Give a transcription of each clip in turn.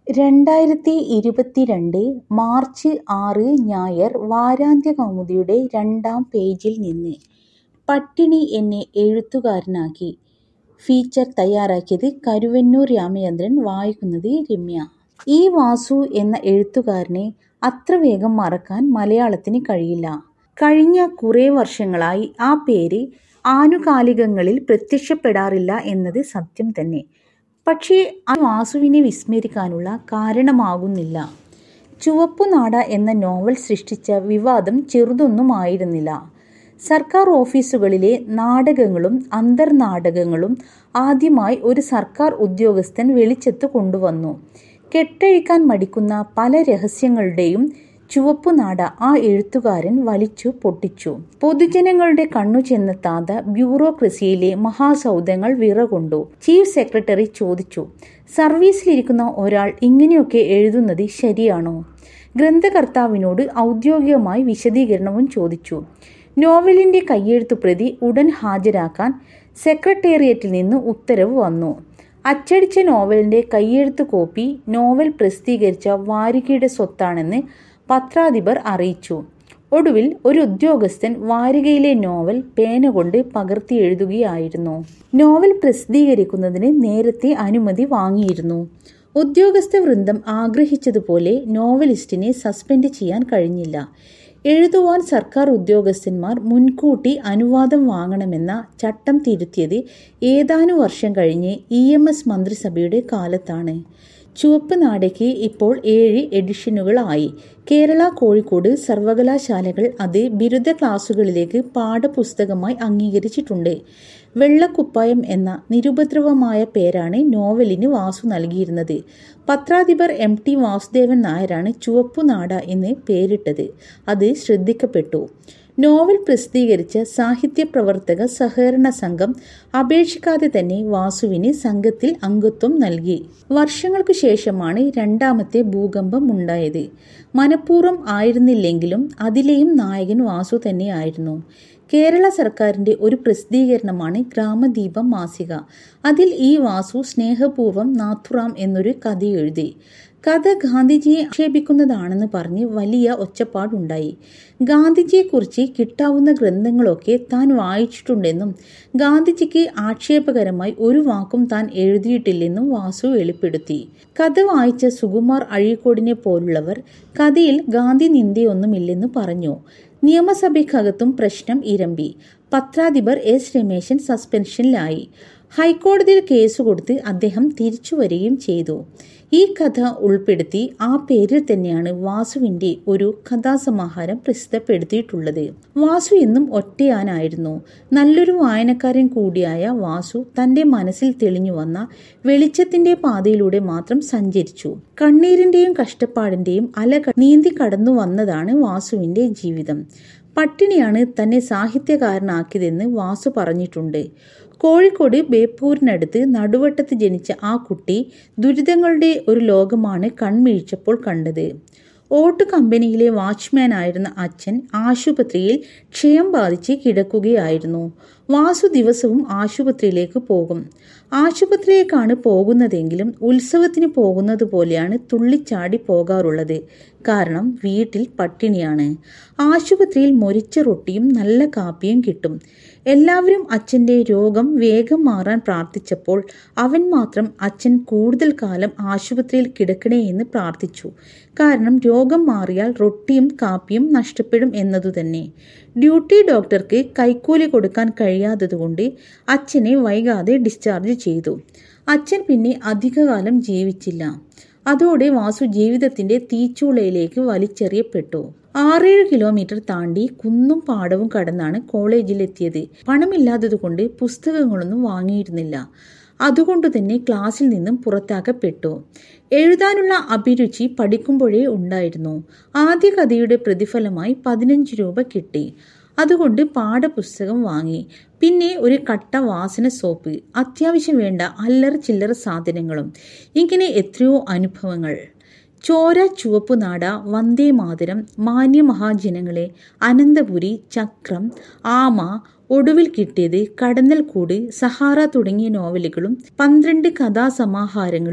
രണ്ടായിരത്തി ഇരുപത്തിരണ്ട് മാർച്ച് ആറ് ഞായർ വാരാന്ത്യ കൗമുദിയുടെ രണ്ടാം പേജിൽ നിന്ന് പട്ടിണി എന്നെ എഴുത്തുകാരനാക്കി ഫീച്ചർ തയ്യാറാക്കിയത് കരുവന്നൂർ രാമചന്ദ്രൻ വായിക്കുന്നത് രമ്യ. ഇ. വാസു എന്ന എഴുത്തുകാരനെ അത്ര വേഗം മറക്കാൻ മലയാളത്തിന് കഴിയില്ല. കഴിഞ്ഞ കുറേ വർഷങ്ങളായി ആ പേര് ആനുകാലികങ്ങളിൽ പ്രത്യക്ഷപ്പെടാറില്ല എന്നത് സത്യം തന്നെ. പക്ഷേ അത് വാസുവിനെ വിസ്മരിക്കാനുള്ള കാരണമാകുന്നില്ല. ചുവപ്പുനാട എന്ന നോവൽ സൃഷ്ടിച്ച വിവാദം ചെറുതൊന്നുമായിരുന്നില്ല. സർക്കാർ ഓഫീസുകളിലെ നാടകങ്ങളും അന്തർനാടകങ്ങളും ആദ്യമായി ഒരു സർക്കാർ ഉദ്യോഗസ്ഥൻ വെളിച്ചത്ത് കൊണ്ടുവന്നു. കെട്ടഴിക്കാൻ മടിക്കുന്ന പല രഹസ്യങ്ങളുടെയും ചുവപ്പുനാട ആ എഴുത്തുകാരൻ വലിച്ചു പൊട്ടിച്ചു. പൊതുജനങ്ങളുടെ കണ്ണു ചെന്നെത്താത്ത ബ്യൂറോക്രസിയിലെ മഹാസൗധങ്ങൾ വിറകൊണ്ടു. ചീഫ് സെക്രട്ടറി ചോദിച്ചു സർവീസിലിരിക്കുന്ന ഒരാൾ ഇങ്ങനെയൊക്കെ എഴുതുന്നത് ശരിയാണോ? ഗ്രന്ഥകർത്താവിനോട് ഔദ്യോഗികമായി വിശദീകരണവും ചോദിച്ചു. നോവലിന്റെ കൈയെഴുത്തുപ്രതി ഉടൻ ഹാജരാക്കാൻ സെക്രട്ടേറിയറ്റിൽ നിന്ന് ഉത്തരവ് വന്നു. അച്ചടിച്ച നോവലിന്റെ കൈയെഴുത്ത് കോപ്പി നോവൽ പ്രസിദ്ധീകരിച്ച വാരികയുടെ സ്വത്താണെന്ന് പത്രാധിപർ അറിയിച്ചു. ഒടുവിൽ ഒരു ഉദ്യോഗസ്ഥൻ വാരികയിലെ നോവൽ പേനകൊണ്ട് പകർത്തിയെഴുതുകയായിരുന്നു. നോവൽ പ്രസിദ്ധീകരിക്കുന്നതിന് നേരത്തെ അനുമതി വാങ്ങിയിരുന്നു. ഉദ്യോഗസ്ഥവൃന്ദം ആഗ്രഹിച്ചതുപോലെ നോവലിസ്റ്റിനെ സസ്പെൻഡ് ചെയ്യാൻ കഴിഞ്ഞില്ല. എഴുതുവാൻ സർക്കാർ ഉദ്യോഗസ്ഥന്മാർ മുൻകൂട്ടി അനുവാദം വാങ്ങണമെന്ന ചട്ടം തിരുത്തിയത് ഏതാനും വർഷം കഴിഞ്ഞ് ഇ. എം. എസ്. മന്ത്രിസഭയുടെ കാലത്താണ്. ചുവപ്പുനാടയ്ക്ക് ഇപ്പോൾ ഏഴ് എഡിഷനുകളായി. കേരള, കോഴിക്കോട് സർവകലാശാലകൾ അത് ബിരുദ ക്ലാസുകളിലേക്ക് പാഠപുസ്തകമായി അംഗീകരിച്ചിട്ടുണ്ട്. വെള്ളക്കുപ്പായം എന്ന നിരുപദ്രവമായ പേരാണ് നോവലിന് വാസു നൽകിയിരുന്നത്. പത്രാധിപർ എം. ടി. വാസുദേവൻ നായരാണ് ചുവപ്പുനാട എന്ന് പേരിട്ടത്. അത് ശ്രദ്ധിക്കപ്പെട്ടു. നോവൽ പ്രസിദ്ധീകരിച്ച സാഹിത്യപ്രവർത്തക സഹകരണ സംഘം അപേക്ഷിക്കാതെ തന്നെ വാസുവിന് സംഘത്തിൽ അംഗത്വം നൽകി. വർഷങ്ങൾക്കു ശേഷമാണ് രണ്ടാമത്തെ ഭൂകമ്പമുണ്ടായത്. മനഃപൂർവം ആയിരുന്നില്ലെങ്കിലും അതിലെയും നായകൻ വാസു തന്നെയായിരുന്നു. കേരള സർക്കാരിന്റെ ഒരു പ്രസിദ്ധീകരണമാണ് ഗ്രാമദീപം മാസിക. അതിൽ ഇ. വാസു സ്നേഹപൂർവം നാഥുറാം എന്നൊരു കഥയെഴുതി. കഥ ഗാന്ധിജിയെ ആക്ഷേപിക്കുന്നതാണെന്ന് പറഞ്ഞ് വലിയ ഒച്ചപ്പാടുണ്ടായി. ഗാന്ധിജിയെക്കുറിച്ച് കിട്ടാവുന്ന ഗ്രന്ഥങ്ങളൊക്കെ താൻ വായിച്ചിട്ടുണ്ടെന്നും ഗാന്ധിജിക്ക് ആക്ഷേപകരമായി ഒരു വാക്കും താൻ എഴുതിയിട്ടില്ലെന്നും വാസു വെളിപ്പെടുത്തി. കഥ വായിച്ച സുകുമാർ അഴീക്കോടിനെപ്പോലുള്ളവർ കഥയിൽ ഗാന്ധിനിന്ദയൊന്നുമില്ലെന്ന് പറഞ്ഞു. നിയമസഭയ്ക്കകത്തും പ്രശ്നം ഇരമ്പി. പത്രാധിപർ എസ്. രമേശൻ സസ്പെൻഷനിലായി. ഹൈക്കോടതിയിൽ കേസുകൊടുത്ത് അദ്ദേഹം തിരിച്ചുവരികയും ചെയ്തു. ഈ കഥ ഉൾപ്പെടുത്തി ആ പേരിൽ തന്നെയാണ് വാസുവിന്റെ ഒരു കഥാസമാഹാരം പ്രസിദ്ധപ്പെടുത്തിയിട്ടുള്ളത്. വാസു എന്നും ഒറ്റയാനായിരുന്നു. നല്ലൊരു വായനക്കാരൻ കൂടിയായ വാസു തന്റെ മനസ്സിൽ തെളിഞ്ഞുവന്ന വെളിച്ചത്തിന്റെ പാതയിലൂടെ മാത്രം സഞ്ചരിച്ചു. കണ്ണീരിന്റെയും കഷ്ടപ്പാടിന്റെയും അല നീന്തിക്കടന്നുവന്നതാണ് വാസുവിന്റെ ജീവിതം. പട്ടിണിയാണ് തന്നെ സാഹിത്യകാരനാക്കിയതെന്ന് വാസു പറഞ്ഞിട്ടുണ്ട്. കോഴിക്കോട് ബേപ്പൂരിനടുത്ത് നടുവട്ടത്ത് ജനിച്ച ആ കുട്ടി ദുരിതങ്ങളുടെ ഒരു ലോകമാണ് കൺമിഴിച്ചപ്പോൾ കണ്ടത്. ഓട്ടുകമ്പനിയിലെ വാച്ച്മാനായിരുന്ന അച്ഛൻ ആശുപത്രിയിൽ ക്ഷയം ബാധിച്ച് കിടക്കുകയായിരുന്നു. വാസു ദിവസവും ആശുപത്രിയിലേക്ക് പോകും. ആശുപത്രിയിലേക്കാണ് പോകുന്നതെങ്കിലും ഉത്സവത്തിന് പോകുന്നതുപോലെയാണ് തുള്ളിച്ചാടി പോകാറുള്ളത്. കാരണം വീട്ടിൽ പട്ടിണിയാണ്. ആശുപത്രിയിൽ മൊരിച്ച റൊട്ടിയും നല്ല കാപ്പിയും കിട്ടും. എല്ലാവരും അച്ഛന്റെ രോഗം വേഗം മാറാൻ പ്രാർത്ഥിച്ചപ്പോൾ അവൻ മാത്രം അച്ഛൻ കൂടുതൽ കാലം ആശുപത്രിയിൽ കിടക്കണേ എന്ന് പ്രാർത്ഥിച്ചു. കാരണം രോഗം മാറിയാൽ റൊട്ടിയും കാപ്പിയും നഷ്ടപ്പെടും എന്നതുതന്നെ. ഡ്യൂട്ടി ഡോക്ടർക്ക് കൈക്കൂലി കൊടുക്കാൻ കഴിയാത്തതുകൊണ്ട് അച്ഛനെ വൈകാതെ ഡിസ്ചാർജ് ചെയ്തു. അച്ഛൻ പിന്നെ അധികകാലം ജീവിച്ചില്ല. അതോടെ വാസു ജീവിതത്തിന്റെ തീച്ചൂളയിലേക്ക് വലിച്ചെറിയപ്പെട്ടു. ആറേഴു കിലോമീറ്റർ താണ്ടി കുന്നും പാടവും കടന്നാണ് കോളേജിലെത്തിയത്. പണമില്ലാത്തതുകൊണ്ട് പുസ്തകങ്ങളൊന്നും വാങ്ങിയിരുന്നില്ല. അതുകൊണ്ടുതന്നെ ക്ലാസിൽ നിന്നും പുറത്താക്കപ്പെട്ടു. എഴുതാനുള്ള അഭിരുചി പഠിക്കുമ്പോഴേ ഉണ്ടായിരുന്നു. ആദ്യ കഥയുടെ പ്രതിഫലമായി പതിനഞ്ച് രൂപ കിട്ടി. അതുകൊണ്ട് പാഠപുസ്തകം വാങ്ങി. പിന്നെ ഒരു കട്ട വാസന സോപ്പ്. അത്യാവശ്യം വേണ്ട അല്ലറ ചില്ലറ സാധനങ്ങളും. ഇങ്ങനെ എത്രയോ അനുഭവങ്ങൾ. ചോര ചുവപ്പുനാട, വന്ദേമാതരം, മാന്യമഹാജനങ്ങളെ, അനന്തപുരി, ചക്രം, ആമ, ഒടുവിൽ കിട്ടിയത് കടന്നൽക്കൂട് സഹാറ തുടങ്ങിയ നോവലുകളും പന്ത്രണ്ട് കഥാസമാഹാരങ്ങളും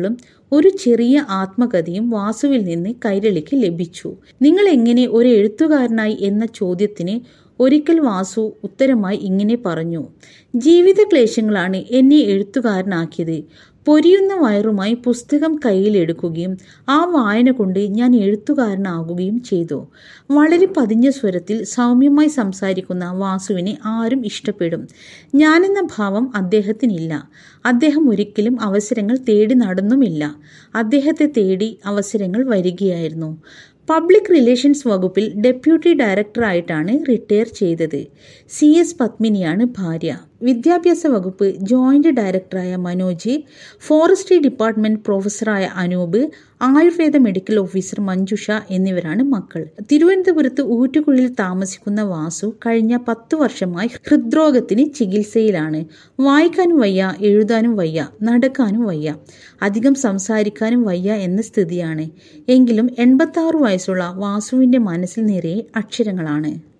ഒരു ചെറിയ ആത്മകഥയും വാസുവിൽ നിന്ന് കൈരളിക്ക് ലഭിച്ചു നിങ്ങൾ എങ്ങനെ ഒരു എഴുത്തുകാരനായി എന്ന ചോദ്യത്തിന് ഒരിക്കൽ വാസു ഉത്തരമായി ഇങ്ങനെ പറഞ്ഞു ജീവിത ക്ലേശങ്ങളാണ് എന്നെ എഴുത്തുകാരനാക്കിയത് പൊരിയുന്ന വയറുമായി പുസ്തകം കയ്യിലെടുക്കുകയും ആ വായന കൊണ്ട് ഞാൻ എഴുത്തുകാരനാകുകയും ചെയ്തു വളരെ പതിഞ്ഞ സ്വരത്തിൽ സൗമ്യമായി സംസാരിക്കുന്ന വാസുവിനെ ആരും ഇഷ്ടപ്പെടും ഞാനെന്ന ഭാവം അദ്ദേഹത്തിനില്ല അദ്ദേഹം ഒരിക്കലും അവസരങ്ങൾ തേടി നടന്നുമില്ല അദ്ദേഹത്തെ തേടി അവസരങ്ങൾ വരികയായിരുന്നു പബ്ലിക് റിലേഷൻസ് വകുപ്പിൽ ഡെപ്യൂട്ടി ഡയറക്ടറായിട്ടാണ് റിട്ടയർ ചെയ്തത് സി എസ് പത്മിനിയാണ് ഭാര്യ വിദ്യാഭ്യാസ വകുപ്പ് ജോയിന്റ് ഡയറക്ടറായ മനോജ് ഫോറസ്ട്രി ഡിപ്പാർട്ട്മെന്റ് പ്രൊഫസറായ അനൂപ് ആയുർവേദ മെഡിക്കൽ ഓഫീസർ മഞ്ജുഷ എന്നിവരാണ് മക്കൾ തിരുവനന്തപുരത്ത് ഊറ്റുകുഴിയിൽ താമസിക്കുന്ന വാസു കഴിഞ്ഞ പത്തു വർഷമായി ഹൃദ്രോഗത്തിന് ചികിത്സയിലാണ് വായിക്കാനും വയ്യ എഴുതാനും വയ്യ നടക്കാനും വയ്യ അധികം സംസാരിക്കാനും വയ്യ എന്ന സ്ഥിതിയാണ് എങ്കിലും എൺപത്തി വയസ്സുള്ള വാസുവിന്റെ മനസ്സിൽ നിറയെ അക്ഷരങ്ങളാണ്